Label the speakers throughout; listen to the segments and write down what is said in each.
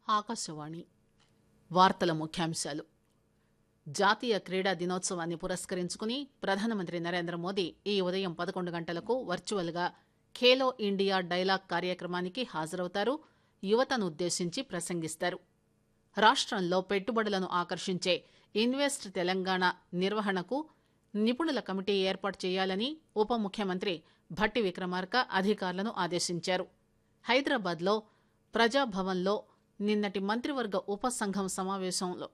Speaker 1: ఆకాశవాణి వార్తల ముఖ్యాంశాలు జాతీయ క్రీడా దినోత్సవాన్ని పురస్కరించుకుని ప్రధానమంత్రి నరేంద్ర మోదీ ఈ ఉదయం పదకొండు గంటలకు వర్చువల్గా ఖేలో ఇండియా డైలాగ్ కార్యక్రమానికి హాజరవుతారు యువతను ఉద్దేశించి ప్రసంగిస్తారు రాష్టంలో పెట్టుబడులను ఆకర్షించే ఇన్వెస్ట్ తెలంగాణ నిర్వహణకు నిపుణుల కమిటీ ఏర్పాటు చేయాలని ఉప ముఖ్యమంత్రి భట్టి విక్రమార్క అధికారులను ఆదేశించారు హైదరాబాద్లో ప్రజాభవన్లో నిన్నటి మంత్రివర్గ ఉపసంఘం సమావేశంలో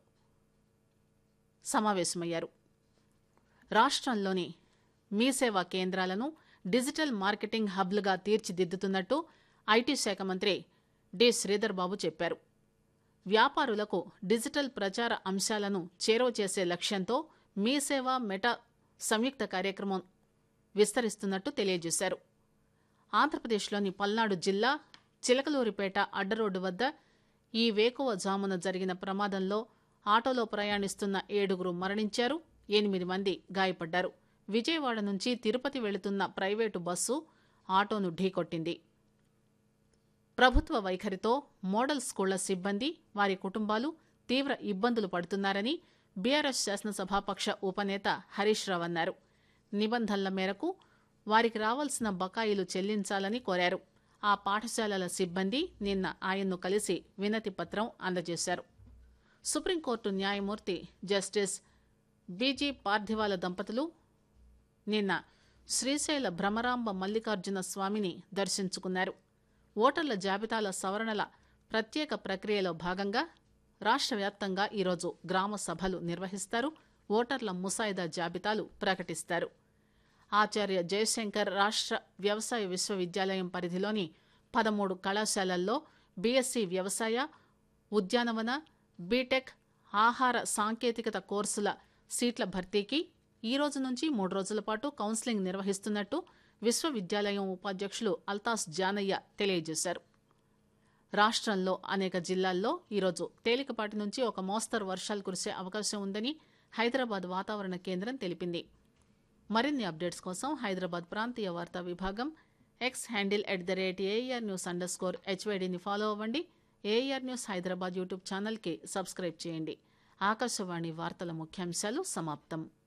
Speaker 1: సమావేశమయ్యారు రాష్టంలోని మీ సేవా కేంద్రాలను డిజిటల్ మార్కెటింగ్ హబ్లుగా తీర్చిదిద్దుతున్నట్టు ఐటీ శాఖ మంత్రి డి శ్రీధర్ బాబు చెప్పారు వ్యాపారులకు డిజిటల్ ప్రచార అంశాలను చేరువ చేసే లక్ష్యంతో మీ సేవ మెటా సంయుక్త కార్యక్రమం విస్తరిస్తున్నట్టు తెలియజేశారు ఆంధ్రప్రదేశ్లోని పల్నాడు జిల్లా చిలకలూరిపేట అడ్డరోడ్డు వద్ద ఈ వేకువ జామున జరిగిన ప్రమాదంలో ఆటోలో ప్రయాణిస్తున్న ఏడుగురు మరణించారు ఎనిమిది మంది గాయపడ్డారు విజయవాడ నుంచి తిరుపతి వెళుతున్న ప్రైవేటు బస్సు ఆటోను ఢీకొట్టింది ప్రభుత్వ వైఖరితో మోడల్ స్కూళ్ల సిబ్బంది వారి కుటుంబాలు తీవ్ర ఇబ్బందులు పడుతున్నారని బీఆర్ఎస్ శాసనసభాపక్ష ఉపనేత హరీష్ రావు అన్నారు నిబంధనల మేరకు వారికి రావాల్సిన బకాయిలు చెల్లించాలని కోరారు ఆ పాఠశాలల సిబ్బంది నిన్న ఆయన్ను కలిసి వినతి పత్రం అందజేశారు సుప్రీంకోర్టు న్యాయమూర్తి జస్టిస్ బీజీ పార్థివాల దంపతులు నిన్న శ్రీశైల భ్రమరాంబ మల్లికార్జున స్వామిని దర్శించుకున్నారు ఓటర్ల జాబితాల సవరణల ప్రత్యేక ప్రక్రియలో భాగంగా రాష్ట్ర వ్యాప్తంగా ఈరోజు గ్రామ సభలు నిర్వహిస్తారు ఓటర్ల ముసాయిదా జాబితాలు ప్రకటిస్తారు ఆచార్య జయశంకర్ రాష్ట్ర వ్యవసాయ విశ్వవిద్యాలయం పరిధిలోని పదమూడు కళాశాలల్లో బీఎస్సీ వ్యవసాయ ఉద్యానవన బీటెక్ ఆహార సాంకేతికత కోర్సుల సీట్ల భర్తీకి ఈ రోజు నుంచి మూడు రోజుల పాటు కౌన్సిలింగ్ నిర్వహిస్తున్నట్టు విశ్వవిద్యాలయం ఉపాధ్యక్షులు అల్తాస్ జానయ్య తెలియజేశారు రాష్ట్రంలో అనేక జిల్లాల్లో ఈరోజు తేలికపాటి నుంచి ఒక మోస్తరు వర్షాలు కురిసే అవకాశం ఉందని హైదరాబాద్ వాతావరణ కేంద్రం తెలిపింది మరిన్ని అప్డేట్స్ కోసం హైదరాబాద్ ప్రాంతీయ వార్తా విభాగం X handle at the rate A R news underscore హెచ్వైడిని ఫాలో అవ్వండి ఏఆర్ న్యూస్ హైదరాబాద్ యూట్యూబ్ ఛానల్కి సబ్స్క్రైబ్ చేయండి ఆకాశవాణి వార్తల ముఖ్యాంశాలు సమాప్తం